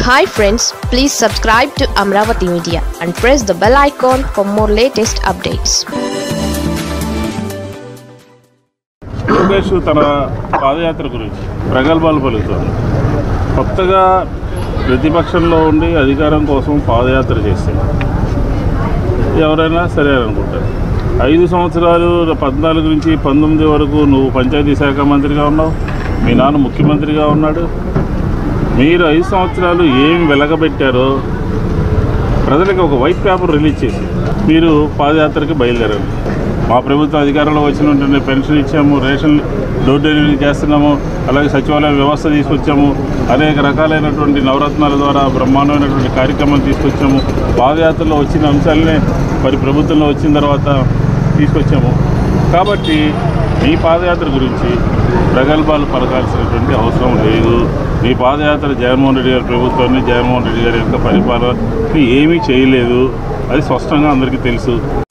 hi friends please subscribe to Amaravati media and press the bell icon for more latest updates Lokesh తన పాదయాత్ర గురించి ప్రగల్భాలు పలుకుతుంది కొత్తగా ప్రతిపక్షంలో ఉండి అధికారం కోసం పాదయాత్ర చేస్తే ఎవరైనా సరే అనుకుంటారు ఐదు సంవత్సరాలు పద్నాలుగు నుంచి పంతొమ్మిది వరకు నువ్వు పంచాయతీ శాఖ మంత్రిగా ఉన్నావు మీ నాన్న ముఖ్యమంత్రిగా ఉన్నాడు మీరు ఐదు సంవత్సరాలు ఏం వెలగబెట్టారో ప్రజలకు ఒక వైట్ పేపర్ రిలీజ్ చేసి మీరు పాదయాత్రకి బయలుదేరారు మా ప్రభుత్వం అధికారంలో వచ్చిన వెంటనే పెన్షన్ ఇచ్చాము రేషన్ డోర్ డెలివరీ చేస్తున్నాము అలాగే సచివాలయ వ్యవస్థ తీసుకొచ్చాము అనేక రకాలైనటువంటి నవరత్నాల ద్వారా బ్రహ్మాండమైనటువంటి కార్యక్రమాలు తీసుకొచ్చాము పాదయాత్రలో వచ్చిన అంశాలనే మరి ప్రభుత్వంలో వచ్చిన తర్వాత తీసుకొచ్చాము కాబట్టి మీ పాదయాత్ర గురించి ప్రగల్భాలు పలకాల్సినటువంటి అవసరం లేదు మీ పాదయాత్ర జగన్మోహన్ రెడ్డి గారి ప్రభుత్వాన్ని జగన్మోహన్ రెడ్డి గారి యొక్క పరిపాలనని ఏమీ చేయలేదు అది స్పష్టంగా అందరికీ తెలుసు